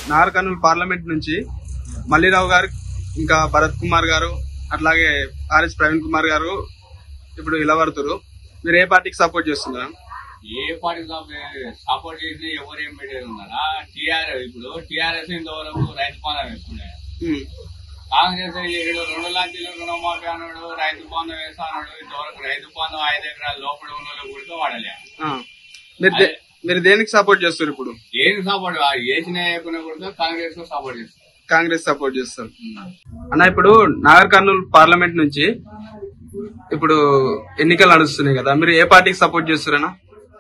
Nagar Kurnool parliament నుంచి మల్లిరావు గారు ఇంకా భరత్ కుమార్ గారు అట్లాగే ఆర్ఎస్ ప్రవీణ్ కుమార్ గారు ఇప్పుడు ఇలా పడుతురు మీరు ఏ పార్టీకి సపోర్ట్ చేస్తున్నారు ఏ పార్టీ సపోర్ట్ చేసిన ఎవరు ఏం పెట్టేది ఉన్నారా టీఆర్ఎస్ ఇప్పుడు టీఆర్ఎస్ ఇంతవరకు రైతు పాలన వేసుకునే ఉమ్, కాంగ్రెస్ ఏడు రెండు లక్షలు రుణమాఫీ అన్నాడు రైతు బంధం వేస్తా అన్నాడు ఇంతవరకు రైతు బంధం ఐదు ఎకరాల లోపల ఉన్న వాళ్ళు కూడా వాడలే ఆ. మీరు దే- మీరు దేనికి సపోర్ట్ చేస్తారు ఇప్పుడు ఏది సపోర్ట్ వేసిన వేయకుండా కూడా కాంగ్రెస్ కు సపోర్ట్ చేస్తారు కాంగ్రెస్ సపోర్ట్ చేస్తారు అన్న ఇప్పుడు నాగర్ కర్నూలు పార్లమెంట్ నుంచి ఇప్పుడు ఎన్నికలు నడుస్తున్నాయి కదా మీరు ఏ పార్టీకి సపోర్ట్ చేస్తారన్నా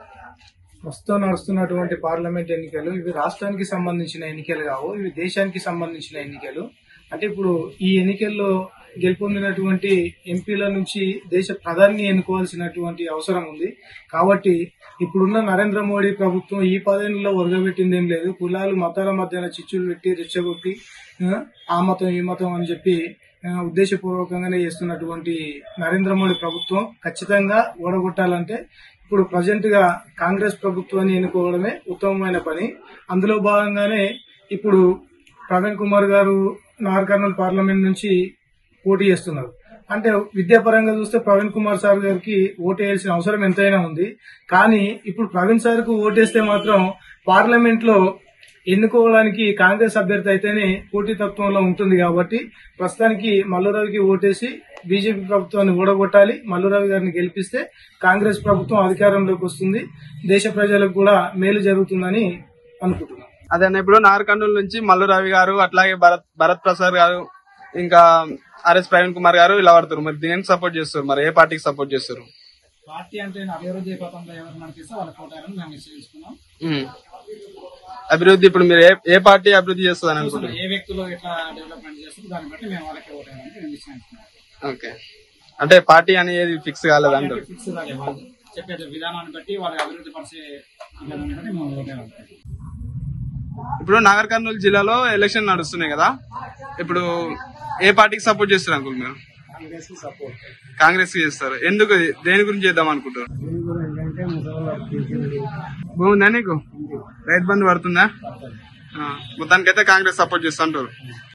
ప్రస్తుతం నడుస్తున్నటువంటి పార్లమెంట్ ఎన్నికలు ఇవి రాష్ట్రానికి సంబంధించిన ఎన్నికలు కావు ఇవి దేశానికి సంబంధించిన ఎన్నికలు అంటే ఇప్పుడు ఈ ఎన్నికల్లో గెలుపొందినటువంటి ఎంపీల నుంచి దేశ ప్రధాని ఎన్నుకోవాల్సినటువంటి అవసరం ఉంది కాబట్టి ఇప్పుడున్న నరేంద్ర మోడీ ప్రభుత్వం ఈ పదేళ్లలో ఒరగబెట్టింది ఏం లేదు కులాలు మతాల మధ్యన చిచ్చులు పెట్టి రెచ్చగొట్టి ఆ, ఆ మతం ఈ మతం అని చెప్పి ఆ, ఉద్దేశపూర్వకంగానే చేస్తున్నటువంటి నరేంద్ర మోడీ ప్రభుత్వం ఖచ్చితంగా ఓడగొట్టాలంటే ఇప్పుడు ప్రజెంట్ గా కాంగ్రెస్ ప్రభుత్వాన్ని ఎన్నుకోవడమే ఉత్తమమైన పని అందులో భాగంగానే ఇప్పుడు ప్రవీణ్ కుమార్ గారు నాగర్ కర్నూలు పార్లమెంట్ నుంచి పోటీ చేస్తున్నారు అంటే విద్యాపరంగా చూస్తే ప్రవీణ్ కుమార్ సార్ గారికి ఓటు వేయాల్సిన అవసరం ఎంతైనా ఉంది కానీ ఇప్పుడు ప్రవీణ్ సార్ కు ఓటేస్తే మాత్రం పార్లమెంట్ లో ఎన్నుకోవడానికి కాంగ్రెస్ అభ్యర్థి అయితేనే పోటీతత్వంలో ఉంటుంది కాబట్టి ప్రస్తుతానికి మల్లురావుకి ఓటేసి బీజేపీ ప్రభుత్వాన్ని ఓడగొట్టాలి మల్లురావు గారిని గెలిపిస్తే కాంగ్రెస్ ప్రభుత్వం అధికారంలోకి వస్తుంది దేశ ప్రజలకు కూడా మేలు జరుగుతుందని అనుకుంటున్నాను అదే అన్న ఇప్పుడు నాగర్ కర్నూలు నుంచి మల్లు రవి గారు అట్లాగే భరత్ భరత్ ప్రసాద్ గారు ఇంకా ఆర్ఎస్ ప్రవీణ్ కుమార్ గారు ఇలా పడతారు మరి దేనికి సపోర్ట్ చేస్తారు మరి ఏ పార్టీకి సపోర్ట్ చేస్తారు పార్టీ అంటే అభివృద్ధి పథంలో ఎవరు మనకిస్తే వాళ్ళ కోటారని మేము నిశ్చయించుకున్నాం ఉమ్. అభివృద్ధి ఇప్పుడు మీరు ఏ ఏ పార్టీ అభివృద్ధి చేస్తుందని అనుకుంటారు ఏ వ్యక్తులు ఎట్లా డెవలప్మెంట్ చేస్తారు దాన్ని బట్టి మేము వాళ్ళకి ఓటారని మేము నిశ్చయించుకున్నాం ఓకే అంటే పార్టీ అనేది ఫిక్స్ కాలేదంటారు ఫిక్స్ కాలేదు వాళ్ళు చెప్పే విధానాన్ని బట్టి వాళ్ళ అభివృద్ధి పరిచే విధానాన్ని బట్టి మేము ఓటారు ఇప్పుడు నాగర్ కర్నూలు జిల్లాలో ఎలక్షన్ నడుస్తున్నాయి కదా ఇప్పుడు ఏ పార్టీకి సపోర్ట్ చేస్తారు అంకుల్ మీరు కాంగ్రెస్ సపోర్ట్ కాంగ్రెస్ కి చేస్తారు ఎందుకు దేని గురించి చేద్దాం అనుకుంటారు ఏంటంటే ముసలి బాగుందా నీకు రైతు బంధు పడుతుందా ఆ, మొత్తానికైతే కాంగ్రెస్ సపోర్ట్ చేస్తా అంటారు